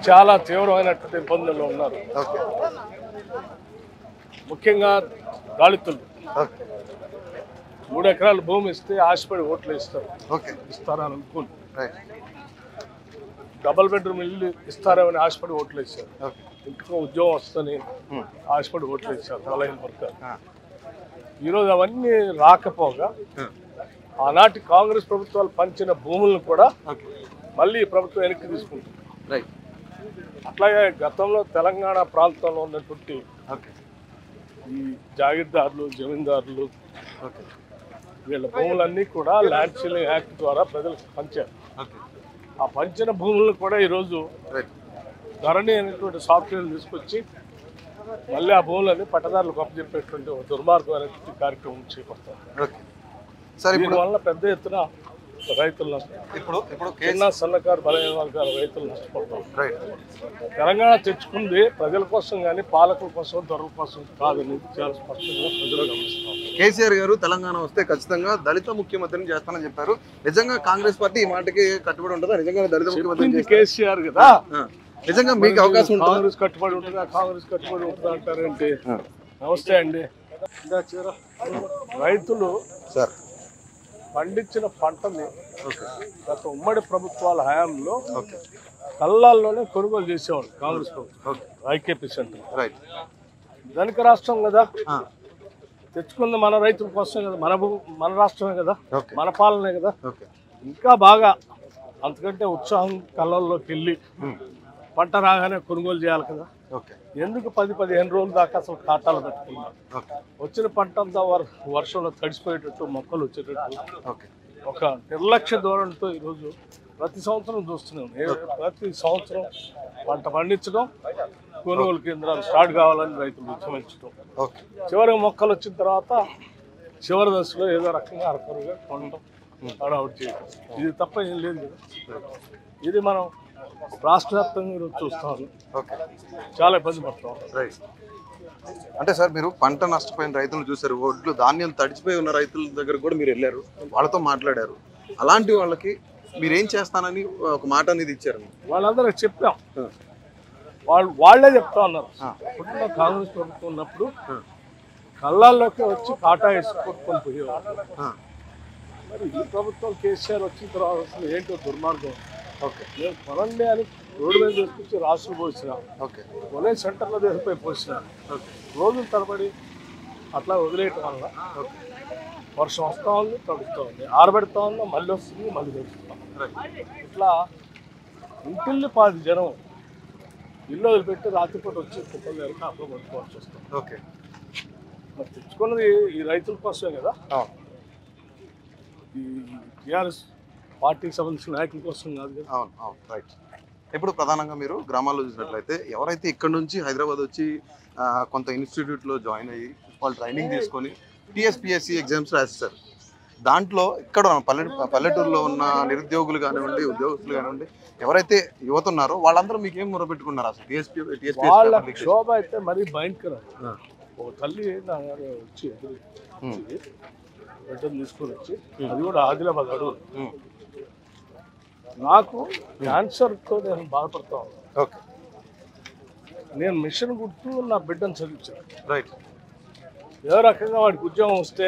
చాలా తీవ్రమైనటువంటి ఇబ్బందుల్లో ఉన్నారు ఓకే ముఖ్యంగా దళితులు ఓకే మూడు ఎకరాల భూమి ఇస్తే ఆశపడి ఓట్లు ఇస్తారు ఓకే ఇస్తారని అనుకుని రైట్ డబల్ బెడ్రూమ్ ఇల్లు ఇస్తారేమని ఆశపడి ఓట్లు ఇస్తారు ఓకే ఇంటికో ఉద్యోగం వస్తుందని ఉమ్. ఆశపడి ఓట్లు ఇచ్చారు బలహీన వర్గాలు ఆ. ఈరోజు అవన్నీ రాకపోగా ఆ. ఆనాటి కాంగ్రెస్ ప్రభుత్వాలు పంచిన భూములను కూడా ఓకే మళ్ళీ ఈ ప్రభుత్వం వెనక్కి తీసుకుంటుంది రైట్ అట్లాగే గతంలో తెలంగాణ ప్రాంతంలో ఉన్నటువంటి ఓకే ఈ జాగీర్దారులు జమీందారులు ఓకే వీళ్ళ భూములన్నీ కూడా ల్యాండ్ సీలింగ్ యాక్ట్ ద్వారా ప్రజలకు పంచారు ఓకే ఆ పంచిన భూములను కూడా ఈరోజు రైట్ ధరణి అనేటువంటి సాఫ్ట్వేర్ తీసుకొచ్చి మళ్ళీ ఆ భూములన్నీ పట్టదారులకు అప్పచెప్పేటువంటి ఒక దుర్మార్గమైనటువంటి కార్యక్రమం చేపడతారు ఓకే సార్ ఇప్పుడు దీనివల్ల పెద్ద ఎత్తున రైతులు నష్టం ఇప్పుడు ఇప్పుడు కేసు చిన్న సన్నకారు బలహీన వర్గాల రైతులు నష్టపోతారు రైట్ తెలంగాణ తెచ్చుకుంది ప్రజల కోసం కానీ పాలకుల కోసం దొరల కోసం కాదని చాలా స్పష్టంగా ప్రజలు గమనిస్తాం కేసీఆర్ గారు తెలంగాణ వస్తే ఖచ్చితంగా దళిత ముఖ్యమంత్రిని చేస్తానని చెప్పారు నిజంగా కాంగ్రెస్ పార్టీ ఈ మాటకి కట్టుబడి ఉంటుందా నిజంగా దళిత ముఖ్యమంత్రిని చెప్పింది చేస్తా- కేసీఆర్ కదా ఆ. నిజంగా మీకు అవకాశం ఉంటుందా కాంగ్రెస్ కట్టుబడి ఉంటుందా కాంగ్రెస్ కట్టుబడి ఉంటుందా అంటారేంటి ఆ. నమస్తే అండి ఇందా చీర. రైతులు సార్ పండించిన పంటని ఓకే గత ఉమ్మడి ప్రభుత్వాల హయాంలో ఓకే కళ్ళాల్లోనే కొనుగోలు చేసేవాళ్ళు కాంగ్రెస్ ప్రభుత్వం ఓకే ఐకేపీ సెంటర్ రైట్ ధనిక రాష్ట్రం కదా ఆ. తెచ్చుకుంది మన రైతుల కోసం కదా మన భూ- మన రాష్ట్రమే కదా ఓకే మన పాలనే కదా ఓకే ఇంకా బాగా అంతకంటే ఉత్సాహం కళ్ళల్లోకి వెళ్ళి ఉమ్. పంట రాగానే కొనుగోలు చేయాలి కదా ఓకే ఎందుకు పది పదిహేను రోజుల దాకా అసలు కాటాలు పెట్టుకున్నారు ఓకే వచ్చిన పంట అంతా వర్ వర్షంలో తడిసిపోయేటట్టు మొక్కలు వచ్చేటట్టు ఓకే ఒక నిర్లక్ష్య ధోరణితో ఈరోజు ప్రతి సంవత్సరం చూస్తున్నాం ఏ- ప్రతి సంవత్సరం పంట పండించడం కొనుగోలు కేంద్రాలు స్టార్ట్ కావాలని రైతులు ఉద్యమించడం ఓకే చివరికి మొక్కలు వచ్చిన తర్వాత చివరి దశలో ఏదో రకంగా అరకరుగా కొనడం అవుట్ చేయడం ఇది తప్ప ఏం లేదు కదా ఇది మనం రాష్ట్ర వ్యాప్తంగా ఈరోజు చూస్తాం ఓకే చాలా ఇబ్బంది పడతాం రైట్ అంటే సార్ మీరు పంట నష్టపోయిన రైతులు చూసారు ఒడ్లు ధాన్యం తడిచిపోయి ఉన్న రైతుల దగ్గర కూడా మీరు వెళ్ళారు వాళ్ళతో మాట్లాడారు అలాంటి వాళ్ళకి మీరేం చేస్తానని ఒక మాట అనేది ఇచ్చారు వాళ్ళందరూ చెప్పాం వాళ్ళు వాళ్ళే చెప్తా ఉన్నారు ఆ. అప్పుడున్న కాంగ్రెస్ ప్రభుత్వం ఉన్నప్పుడు ఆ. కళ్ళాల్లోకి వచ్చి కాటా వేసి కొట్టుకొని పోయేవాళ్ళు ఆ, మరి ఈ ప్రభుత్వం కేసీఆర్ వచ్చిన తర్వాత అసలు ఏంటో దుర్మార్గం ఓకే నేను కొనండి అని రోడ్డు మీద తీసుకొచ్చి రాసులు పోసిన ఓకే కొనే సెంటర్లో తీసుకుపోయి పోసిన ఓకే రోజుల తరబడి అట్లా వదిలేయటం వల్ల ఓకే వర్షం వస్తూ ఉంది తడుస్తూ ఉంది ఆరబెడతా ఉన్నా మళ్ళీ వస్తుంది మళ్ళీ తెడుస్తాం రైట్ ఇట్లా ఇంటిల్లి పాది జనం ఇల్లు వదిలిపెట్టి రాత్రిపూట వచ్చి కుప్పలు దగ్గర కాపులు పట్టుకోవాల్సి వస్తుంది ఓకే మరి తెచ్చుకున్నది ఈ రైతుల కోసమే కదా అవును ఈ టీఆర్ఎస్ పార్టీకి సంబంధించిన నాయకుల కోసం కాదు కదా అవును అవును రైట్ ఇప్పుడు ప్రధానంగా మీరు గ్రామాల్లో చూసినట్లయితే ఎవరైతే ఇక్కడ నుంచి హైదరాబాద్ వచ్చి ఆ, కొంత ఇన్స్టిట్యూట్లో జాయిన్ అయ్యి వాళ్ళు ట్రైనింగ్ తీసుకొని టీఎస్పిఎస్సి ఎగ్జామ్స్ రాస్తారు దాంట్లో ఇక్కడ పల్లె పల్లెటూరులో ఉన్న నిరుద్యోగులు కానివ్వండి ఉద్యోగస్తులు కానివ్వండి ఎవరైతే యువత ఉన్నారో వాళ్ళందరూ మీకు ఏం మొరపెట్టుకున్నారు అసలు టీఎస్పీ వాళ్ళ టీఎస్పీ క్షోభ అయితే మరీ భయంకరం ఒక తల్లి నా గారు వచ్చి ఎదురు వచ్చి బిడ్డను తీసుకొని వచ్చి అది కూడా ఆదిలాబాద్ అడుగు నాకు క్యాన్సర్తో నేను బాధపడతా ఉన్నాను ఓకే నేను మిషన్ గుర్తు నా బిడ్డను చదివించాను రైట్ ఏ రకంగా వాడికి ఉద్యోగం వస్తే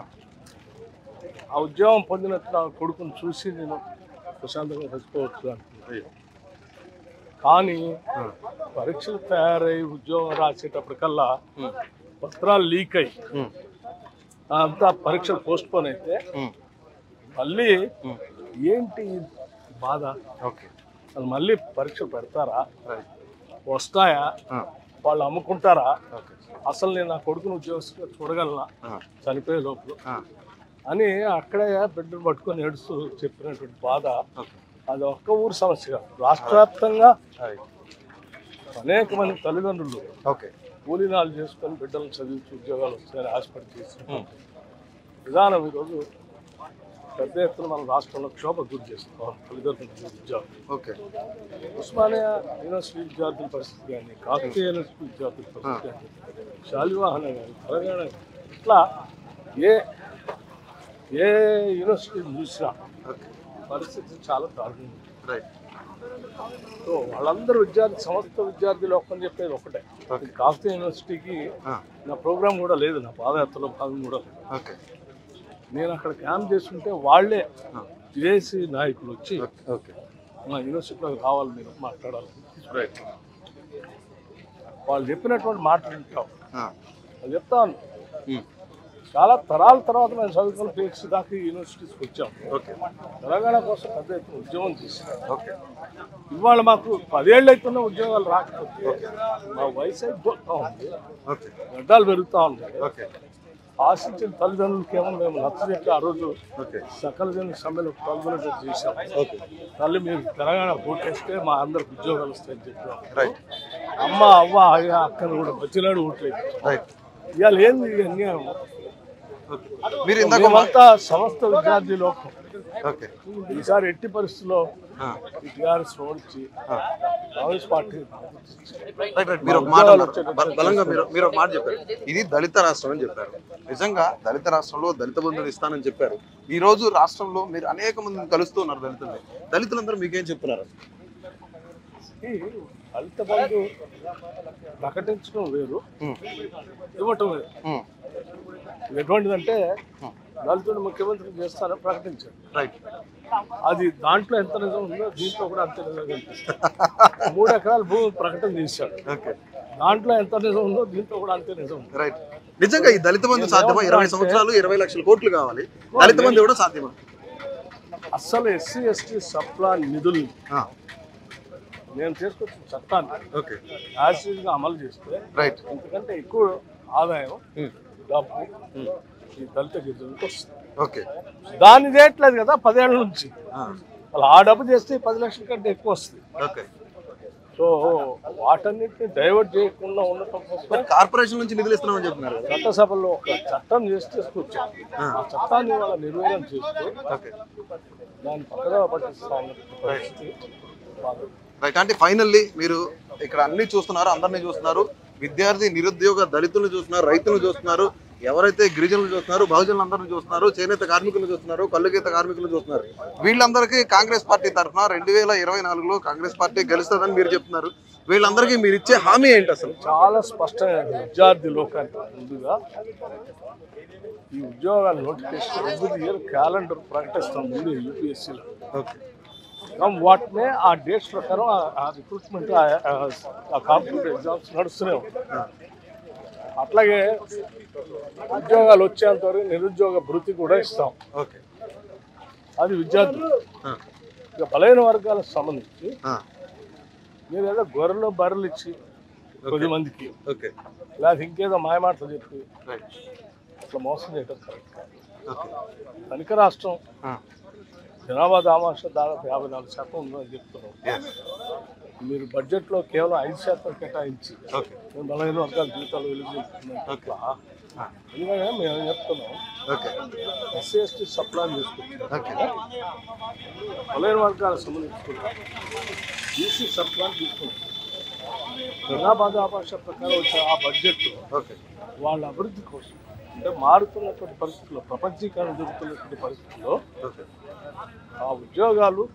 ఆ ఉద్యోగం పొందినట్టు నా కొడుకుని చూసి నేను ప్రశాంతంగా చచ్చిపోవచ్చు అనుకున్నాను కానీ పరీక్షలు తయారై ఉద్యోగం రాసేటప్పటికల్లా పత్రాలు లీక్ అయ్యి అంతా పరీక్షలు పోస్ట్ పోన్ అయితే మళ్ళీ ఏంటి ఈ బాధ ఓకే అసలు మళ్ళీ పరీక్షలు పెడతారా రైట్ వస్తాయా వాళ్ళు అమ్ముకుంటారా ఓకే అసలు నేను నా కొడుకును ఉద్యోగస్తుగా చూడగలనా చనిపోయే లోపల ఆ, అని అక్కడే బిడ్డను పట్టుకొని ఏడుస్తూ చెప్పినటువంటి బాధ ఓకే అది ఒక్క ఊరు సమస్య కాదు రాష్ట్ర వ్యాప్తంగా రైట్ అనేక మంది తల్లిదండ్రులు ఓకే కూలీనాలు చేసుకొని బిడ్డలను చదివించి ఉద్యోగాలు వస్తాయని ఆశపడి చేసిన విధానం ఈరోజు పెద్ద ఎత్తున మన రాష్ట్రంలో క్షోభ గురి చేస్తున్నాం తల్లిదండ్రులు ఉద్యోగం ఓకే ఉస్మానియా యూనివర్సిటీ విద్యార్థుల పరిస్థితి కానీ కాకతీయ యూనివర్సిటీ విద్యార్థుల పరిస్థితి కానీ శాలివాహన కానీ తెలంగాణ కానీ ఇట్లా ఏ ఏ యూనివర్సిటీ చూసినా ఓకే పరిస్థితి చాలా దారుణంగా ఉంది. రైట్ సో వాళ్ళందరూ విద్యార్థి సమస్త విద్యార్థి లోకం చెప్పేది ఒకటే ఓకే కాకతీయ యూనివర్సిటీకి ఆ, నా ప్రోగ్రామ్ కూడా లేదు నా పాదయాత్రలో భాగం కూడా లేదు ఓకే నేను అక్కడ క్యాంప్ చేస్తుంటే వాళ్ళే ఆ, విదేశీ నాయకులు వచ్చి ఓకే ఓకే మా యూనివర్సిటీలో కావాలి మీరు మాట్లాడాలి రైట్ వాళ్ళు చెప్పినటువంటి మాటలు వింటాం ఆ, వాళ్ళు చెప్తాను ఉమ్, చాలా తరాల తర్వాత మేము చదువుకున్న పిహెచ్డి దాకా ఈ యూనివర్సిటీస్కి వచ్చాం ఓకే తెలంగాణ కోసం పెద్ద ఎత్తున ఉద్యమం చేశాం ఓకే ఇవాళ మాకు పదేళ్ళు అవుతున్న ఉద్యోగాలు రాకపోతే మా వయసు అయిపోతా ఉంది ఓకే గడ్డాలు పెరుగుతూ ఉన్నాయి ఓకే ఆశించిన తల్లిదండ్రులకి ఏమో మేము నచ్చజెప్పి ఆ రోజు ఓకే సకల జన సమ్మెలో పాల్గొనేది చేశాం ఓకే తల్లి మీరు తెలంగాణ ఓటేస్తే మా అందరికి ఉద్యోగాలు వస్తాయని చెప్పాం రైట్ అమ్మ అవ్వ అయ్య అక్కను కూడా బతిలాడు ఓట్లేదు రైట్ ఇవాళ ఏంది ఈ అన్యాయం ఓకే మీరు ఇందాక మా- మేమంతా సమస్త విద్యార్థి లోకం ఓకే ఈసారి ఎట్టి పరిస్థితుల్లో ఆ, ఈ టీఆర్ఎస్ ఓడించి ఆ. కాంగ్రెస్ పార్టీ రైట్ రైట్ మీరు ఒక మాట అన్నారు బ- బలంగా మీరు మీరు ఒక మాట చెప్పారు ఇది దళిత రాష్ట్రం అని చెప్పారు నిజంగా దళిత రాష్ట్రంలో దళిత బంధువులు ఇస్తానని చెప్పారు ఈ రోజు రాష్ట్రంలో మీరు అనేక మందిని కలుస్తూ ఉన్నారు దళితుల్ని దళితులందరూ మీకేం చెప్తున్నారు ఈ దళిత బంధు ప్రకటించడం వేరు ఉమ్, ఇవ్వటం వేరు ఉమ్, ఎటువంటిదంటే దళితుడు ముఖ్యమంత్రి చేస్తానని ప్రకటించాడు రైట్ అది దాంట్లో ఎంత నిజం ఉందో దీంట్లో కూడా అంత నిజం కనిపిస్తుంది మూడు ఎకరాల భూమి ప్రకటన చేశాడు ఓకే దాంట్లో ఎంత నిజం ఉందో దీంట్లో కూడా అంతే నిజం ఉంది రైట్ నిజంగా ఈ దళిత బంధు సాధ్యమా ఇరవై సంవత్సరాలు ఇరవై లక్షల కోట్లు కావాలి దళిత బంధు కూడా సాధ్యమా అస్సలు ఎస్సీ ఎస్టీ సప్లా నిధులు ఆ, నేను తీసుకొచ్చిన చట్టాన్ని ఓకే యాసిడ్గా అమలు చేస్తే రైట్ ఎందుకంటే ఎక్కువ ఆదాయం ఉమ్, డబ్బు ఈ దళిత గిరిజనులకు వస్తుంది ఓకే దాన్ని చేయట్లేదు కదా పదేళ్ళ నుంచి ఆ, వాళ్ళు ఆ డబ్బు చేస్తే పది లక్షల కంటే ఎక్కువ వస్తుంది ఓకే సో వాటన్నిటిని డైవర్ట్ చేయకుండా ఉండటం కోసం కార్పొరేషన్ నుంచి నిధులు ఇస్తున్నామని చెప్తున్నారు కదా చట్టసభలో ఒక చట్టం చేసి తీసుకొచ్చాం ఆ చట్టాన్ని వాళ్ళ నిర్వహణ చేస్తూ ఓకే దాన్ని పక్కగా పట్టిస్తా ఉన్న పరిస్థితి వాళ్ళు. రైట్ అంటే ఫైనల్లీ మీరు ఇక్కడ అన్ని చూస్తున్నారు అందరినీ చూస్తున్నారు విద్యార్థి నిరుద్యోగ దళితులను చూస్తున్నారు రైతులను చూస్తున్నారు ఎవరైతే గిరిజనులు చూస్తున్నారు బహుజనులు అందరిని చూస్తున్నారు చేనేత కార్మికులు చూస్తున్నారు కల్లుగీత కార్మికులు చూస్తున్నారు వీళ్ళందరికీ కాంగ్రెస్ పార్టీ తరఫున రెండు వేల ఇరవై నాలుగులో కాంగ్రెస్ పార్టీ గెలుస్తుందని మీరు చెప్తున్నారు వీళ్ళందరికీ మీరు ఇచ్చే హామీ ఏంటి అసలు చాలా స్పష్టమైన విద్యార్థి లోకానికి ముందుగా ఈ ఉద్యోగాల నోటిఫికేషన్ ఎవ్రీ ఇయర్ క్యాలెండర్ ప్రకటిస్తాం ముందు యూపీఎస్సీలో ఓకే వాటినే ఆ డేట్స్ ప్రకారం ఆ- ఆ రిక్రూట్మెంట్ ఆ కాంపిటేటివ్ ఎగ్జామ్స్ నడుస్తూనే ఉంటాయి అట్లాగే ఉద్యోగాలు వచ్చేంత వరకు నిరుద్యోగ భృతి కూడా ఇస్తాం ఓకే అది విద్యార్థులు ఇక బలైన వర్గాలకు సంబంధించి మీరు ఏదో గొర్రెలు బర్రెలు ఇచ్చి కొద్ది మందికి ఓకే లేకపోతే ఇంకేదో మాయమాటలు చెప్పి రైట్ అట్లా మోసం చేయటం కరెక్ట్ కాదు. ఓకే ధనిక రాష్ట్రం జనాభా దామాష దాదాపు యాభై నాలుగు శాతం ఉందని చెప్తున్నాం ఎస్ మీరు బడ్జెట్లో కేవలం ఐదు శాతం కేటాయించి ఓకే మేము బలహీన వర్గాల జీవితాలు వెలుగుతున్నాం అట్లా ఎందుకంటే మేము ఏం చెప్తున్నాం ఓకే ఎస్సీ ఎస్టీ సప్లై చేసుకుంటున్నాం ఓకే బలహీన వర్గాలకు సంబంధించుకున్నాం బీసీ సప్లై తీసుకుంటున్నాం జనాభా దామాష ప్రకారం వచ్చే ఆ బడ్జెట్ ఓకే వాళ్ళ అభివృద్ధి కోసం అంటే మారుతున్నటువంటి పరిస్థితుల్లో ప్రపంచీకరణ జరుగుతున్నటువంటి పరిస్థితుల్లో ఓకే ఆ ఉద్యోగాలు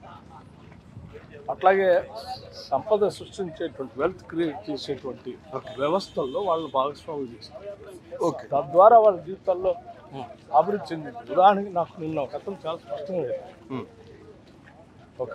అట్లాగే సంపద సృష్టించేటువంటి వెల్త్ క్రియేట్ చేసేటువంటి వ్యవస్థల్లో వాళ్ళు భాగస్వామ్యం చేస్తారు ఓకే తద్వారా వాళ్ళ జీవితాల్లో అభివృద్ధి చెందింది ఉదాహరణకి నాకు నిన్న ఒక అతను చాలా స్పష్టంగా చెప్పాడు. ఒక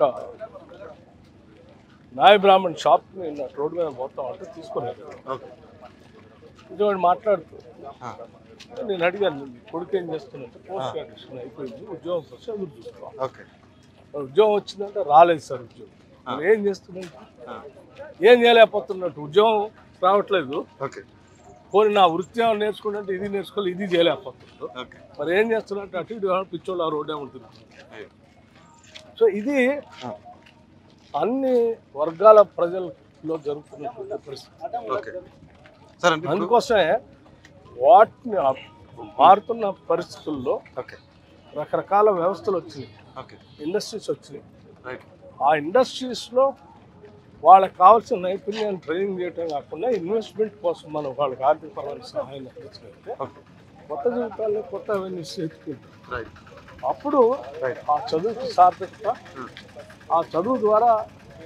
నాయ బ్రాహ్మణ్ షాప్ నిన్న రోడ్డు మీద పోతాం అంటే తీసుకొని వెళ్ళాడు. ఓకే ఇటువంటి మాట్లాడుతూ నేను అడిగాను నీ కొడుకు ఏం చేస్తున్నట్టు పోస్ట్ గ్రాడ్యుయేషన్ అయిపోయింది ఉద్యోగం కోసం ఎదురు చూసుకోవాలి ఓకే ఉద్యోగం వచ్చిందంటే రాలేదు సార్ ఉద్యోగం మరి ఏం చేస్తున్నట్టు ఏం చేయలేకపోతున్నట్టు ఉద్యోగం రావట్లేదు ఓకే పోనీ నా వృత్తి ఏమైనా నేర్చుకుంటే ఇది నేర్చుకోవాలి ఇది చేయలేకపోతున్నాడు ఓకే మరి ఏం చేస్తున్నట్టు అటు ఇటు కావాలి, పిచ్చోళ్ళు ఆ రోడ్డే ఉంటుంది సో ఇది అన్ని వర్గాల ప్రజల్లో జరుగుతున్నటువంటి పరిస్థితి ఓకే సరే అండి ఇప్పుడు అందుకోసమే వాటిని ఆ మారుతున్న పరిస్థితుల్లో ఓకే రకరకాల వ్యవస్థలు వచ్చినాయి ఓకే ఇండస్ట్రీస్ వచ్చినాయి రైట్ ఆ ఇండస్ట్రీస్లో వాళ్ళకి కావాల్సిన నైపుణ్యాన్ని ట్రైనింగ్ చేయటం కాకుండా ఇన్వెస్ట్మెంట్ కోసం మనం వాళ్ళకి ఆర్థికపరమైన సహాయం అందించగలిగితే ఓకే కొత్త జీవితాల్లో కొత్త అవెన్యూస్ ఎత్తుకుంటాం రైట్ అప్పుడు రైట్ ఆ చదువుకి సార్థకత ఆ చదువు ద్వారా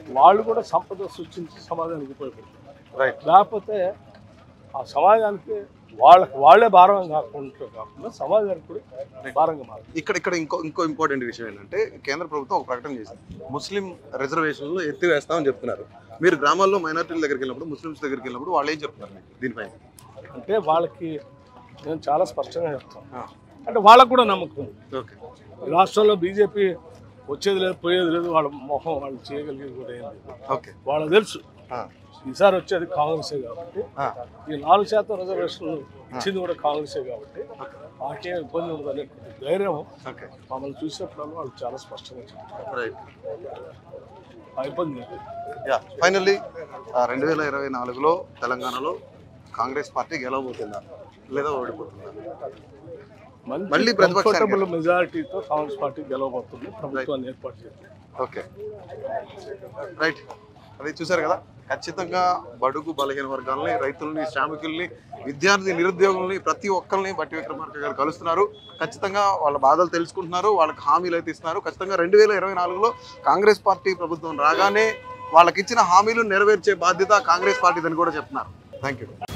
వాళ్ళు కూడా సంపద సృష్టించి సమాజానికి ఉపయోగపడుతుంది రైట్ లేకపోతే ఆ సమాజానికి వాళ్ళకి వాళ్ళే భారం కాకుండా కాకుండా సమాజానికి కూడా భారంగా మారుతుంది ఇక్కడ ఇక్కడ ఇంకో ఇంకో ఇంపార్టెంట్ విషయం ఏంటంటే కేంద్ర ప్రభుత్వం ఒక ప్రకటన చేసింది ముస్లిం రిజర్వేషన్లు ఎత్తివేస్తామని చెప్తున్నారు మీరు గ్రామాల్లో మైనార్టీల దగ్గరికి వెళ్ళినప్పుడు ముస్లిమ్స్ దగ్గరికి వెళ్ళినప్పుడు వాళ్ళు ఏం చెప్తున్నారు మీకు దీనిపైన అంటే వాళ్ళకి నేను చాలా స్పష్టంగా చెప్తాను అంటే వాళ్ళకు కూడా నమ్మకం ఉంది. ఓకే ఈ రాష్ట్రంలో బీజేపీ వచ్చేది లేదు పోయేది లేదు వాళ్ళ మొహం వాళ్ళు చేయగలిగేది కూడా ఏం లేదు ఓకే వాళ్ళకి తెలుసు ఈసారి వచ్చేది కాంగ్రెసే కాబట్టి ఈ నాలుగు శాతం రిజర్వేషన్ ఇచ్చింది కూడా కాంగ్రెసే కాబట్టి మాకేం ఇబ్బంది ఉండదు అనేటువంటి ధైర్యం ఓకే మమ్మల్ని చూసినప్పుడు వాళ్ళు చాలా స్పష్టంగా చెప్తారు రైట్ ఆ ఇబ్బంది లేదు. యా ఫైనల్లీ రెండు వేల ఇరవై నాలుగులో తెలంగాణలో కాంగ్రెస్ పార్టీ గెలవబోతుందా లేదా ఓడిపోతుందా మళ్ళీ మంచి ప్రతిపక్షానికి కంఫర్టబుల్ మెజారిటీతో కాంగ్రెస్ పార్టీ గెలవబోతుంది ప్రభుత్వాన్ని ఏర్పాటు చేస్తుంది ఓకే రైట్ అది చూశారు కదా ఖచ్చితంగా బడుగు బలహీన వర్గాలని రైతుల్ని శ్రామికుల్ని విద్యార్థి నిరుద్యోగుల్ని ప్రతి ఒక్కరిని బట్టి విక్రమార్క గారు కలుస్తున్నారు ఖచ్చితంగా వాళ్ళ బాధలు తెలుసుకుంటున్నారు వాళ్ళకి హామీలు అయితే ఇస్తున్నారు ఖచ్చితంగా రెండు వేల ఇరవై నాలుగులో కాంగ్రెస్ పార్టీ ప్రభుత్వం రాగానే వాళ్ళకి ఇచ్చిన హామీలు నెరవేర్చే బాధ్యత కాంగ్రెస్ పార్టీదని కూడా చెప్తున్నారు థ్యాంక్ యూ